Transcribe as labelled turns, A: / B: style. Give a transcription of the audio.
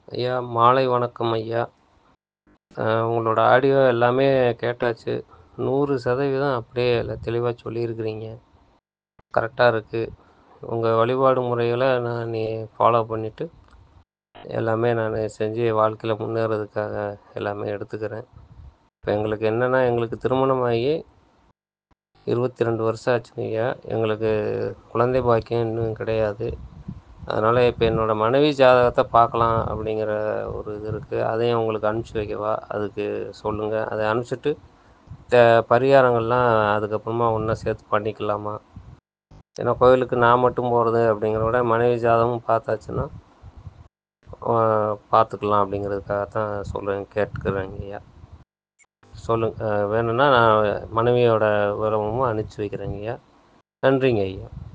A: ஐயா மாலை வணக்கம் ஐயா உங்களோட ஆடியோ எல்லாமே கேட்டாச்சு நூறு சதவீதம் அப்படியே எல்லாம் தெளிவாக சொல்லியிருக்கிறீங்க கரெக்டாக இருக்குது உங்கள் வழிபாடு முறைகளை நான் நீ ஃபாலோ பண்ணிவிட்டு எல்லாமே நான் செஞ்சு வாழ்க்கையில் முன்னேறதுக்காக எல்லாமே எடுத்துக்கிறேன் இப்போ எங்களுக்கு என்னென்னா எங்களுக்கு திருமணமாகி இருபத்தி ரெண்டு வருஷம் ஆச்சுங்க ஐயா எங்களுக்கு குழந்தை பாக்கியம் இன்னும் கிடையாது அதனால் இப்போ என்னோடய மனைவி ஜாதகத்தை பார்க்கலாம் அப்படிங்கிற ஒரு இது இருக்குது அதையும் உங்களுக்கு அனுப்பிச்சி வைக்கவா அதுக்கு சொல்லுங்கள் அதை அனுப்பிச்சிட்டு த பரிகாரங்கள்லாம் அதுக்கப்புறமா ஒன்றா சேர்த்து பண்ணிக்கலாமா ஏன்னா கோயிலுக்கு நான் மட்டும் போகிறது அப்படிங்கிறத விட மனைவி ஜாதகமும் பார்த்தாச்சுன்னா பார்த்துக்கலாம் அப்படிங்கிறதுக்காக தான் சொல்கிறேன் கேட்டுக்கிறேங்க ஐயா சொல்லுங்கள் வேணும்னா நான் மனைவியோட விவரமும் அனுப்பிச்சி வைக்கிறேங்க ஐயா நன்றிங்க ஐயா